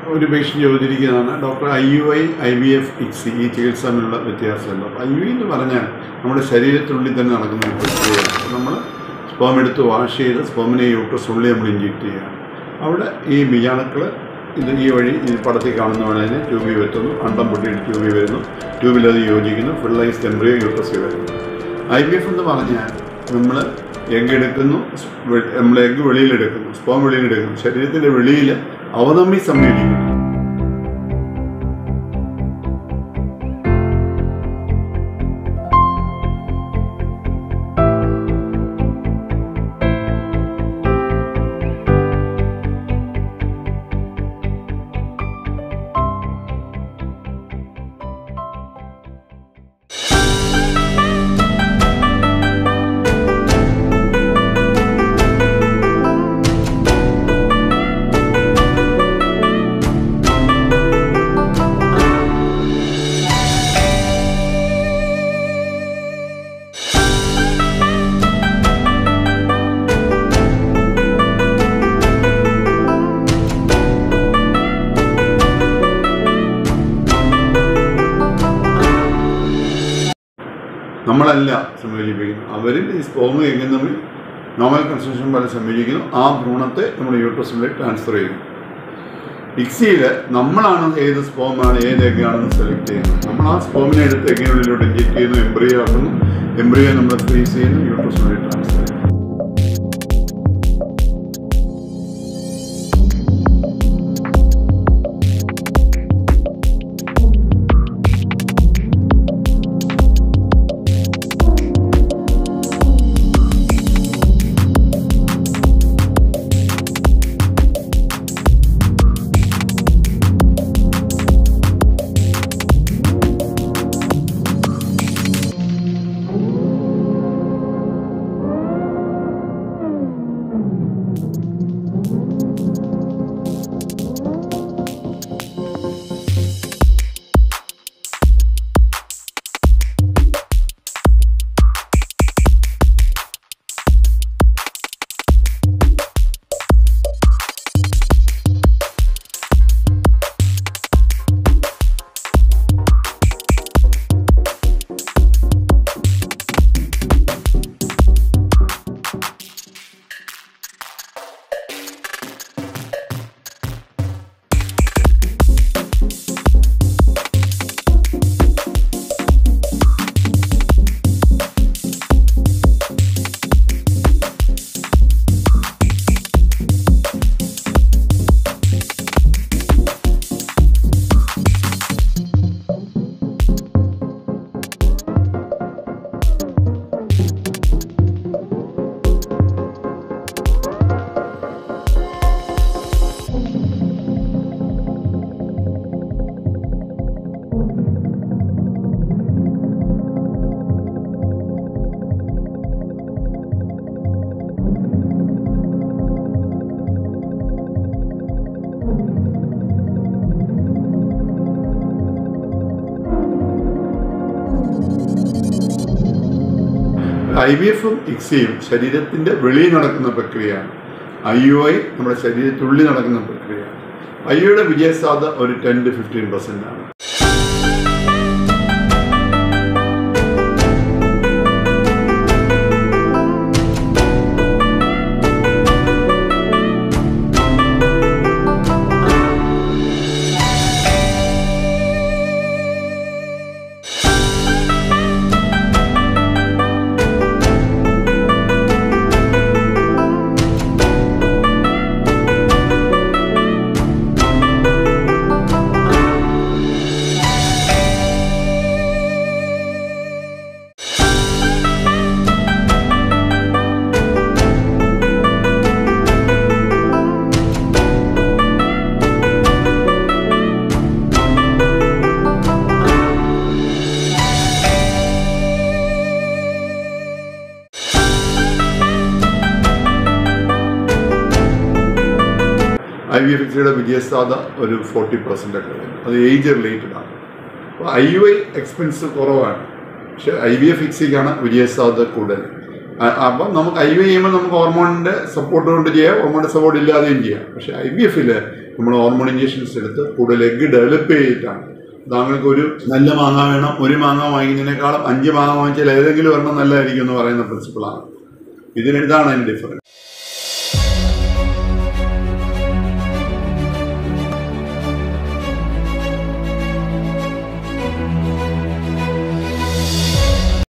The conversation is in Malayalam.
ഒരു പേഷ്യൻ്റ് ചോദിച്ചിരിക്കുന്നതാണ് doctor I U I I V F ICSI ഈ ചികിത്സ തമ്മിലുള്ള വ്യത്യാസമല്ല അപ്പോൾ ഐ യു ഐ എന്ന് പറഞ്ഞാൽ നമ്മുടെ ശരീരത്തിനുള്ളിൽ തന്നെ നടക്കുന്ന ഒരു പ്രക്രിയയാണ് അപ്പോൾ നമ്മൾ സ്പോം എടുത്ത് വാഷ് ചെയ്ത് സ്പോമിനെ യൂട്രസ് ഉള്ളിൽ നമ്മൾ ഇഞ്ചെക്ട് ചെയ്യുകയാണ് അവിടെ ഈ ബീജാണുക്കൾ ഇത് ഈ വഴി ഈ പടത്തിൽ കാണുന്ന പോലെ തന്നെ ട്യൂബിൽ വെത്തുന്നു അണ്ടം പൊട്ടിയിട്ട് ട്യൂബിൽ വരുന്നു ട്യൂബിൽ അത് യോജിക്കുന്നു ഫുള്ളൈസ് എംബ്രിയോ യൂട്രസിൽ വരുന്നു ഐ ബി എഫ് എന്ന് പറഞ്ഞാൽ നമ്മൾ എഗ് എടുക്കുന്നു വെ- നമ്മൾ എഗ് വെളിയിലെടുക്കുന്നു സ്പോം വെളിയിലെടുക്കുന്നു ശരീരത്തിൻ്റെ വെളിയിൽ അവ തമ്മിൽ സമ്മേളിക്കുന്നു നമ്മളല്ല സംയോജിപ്പിക്കുന്നത് അവരിൽ ഈ സ്പോം എങ്ങനെ തമ്മിൽ നോർമൽ കൺസ്ട്രക്ഷൻ പോലെ സംയോജിക്കുന്നു ആ ഭ്രൂണത്തെ നമ്മൾ യൂട്രസിലേക്ക് ട്രാൻസ്ഫർ ചെയ്യുന്നു മിക്സിയിൽ നമ്മളാണ് ഏത് സ്പോമാണ് ഏത് എഗ്ഗാണെന്ന് സെലക്ട് ചെയ്യുന്നത് നമ്മൾ ആ സ്പോമിനെ എടുത്ത് എഗ്ഗിനുള്ളിലോട്ട് ഇഞ്ചെക്ട് ചെയ്യുന്നു എംബ്രിയോ ആക്കുന്നു എംബ്രിയോ നമ്മൾ ഫ്രീസ് ചെയ്യുന്നു യൂട്രസിലേക്ക് ട്രാൻസ്ഫർ ചെയ്യുന്നു ഐ വി എഫും ഇക്സിയും ശരീരത്തിന്റെ വെളിയിൽ നടക്കുന്ന പ്രക്രിയയാണ് ഐ യു ഐ നമ്മുടെ ശരീരത്തിനുള്ളിൽ നടക്കുന്ന പ്രക്രിയയാണ് ഐ യുടെ വിജയസാധ്യത ഒരു ടെൻ ടു ഫിഫ്റ്റീൻ പെർസെന്റ് ആണ് ഐ വി എഫ് എക്സിയുടെ വിജയസാധ്യത ഒരു ഫോർട്ടി പെർസെൻ്റ് ഒക്കെ വരും അത് ഏജ് റിലേറ്റഡ് ആണ് അപ്പോൾ ഐ യു ഐ എക്സ്പെൻസ് കുറവാണ് പക്ഷെ ഐ വി എഫ് എക്സിക്കാണ് വിജയസാധ്യത കൂടുതൽ അ- അപ്പം നമുക്ക് ഐ വി ചെയ്യുമ്പോൾ നമുക്ക് ഹോർമോണിൻ്റെ സപ്പോർട്ട് കൊണ്ട് ചെയ്യാം ഹോർമോണിൻ്റെ സപ്പോർട്ട് ഇല്ലാതെയും ചെയ്യാം പക്ഷെ ഐ വി എഫിൽ നമ്മൾ ഹോർമോൺ ഇഞ്ചക്ഷൻസ് എടുത്ത് കൂടുതൽ എഗ്ഗ് ഡെവലപ്പ് ചെയ്തിട്ടാണ് താങ്കൾക്ക് ഒരു നല്ല മാങ്ങ വേണം ഒരു മാങ്ങ വാങ്ങിക്കുന്നതിനേക്കാളും അഞ്ച് മാങ്ങ വാങ്ങിച്ചാൽ ഏതെങ്കിലും ഒരെണ്ണം നല്ലതായിരിക്കും എന്ന് പറയുന്ന പ്രിൻസിപ്പിളാണ് ഇതിന് ഇതാണ് അതിൻ്റെ ഡിഫറൻസ്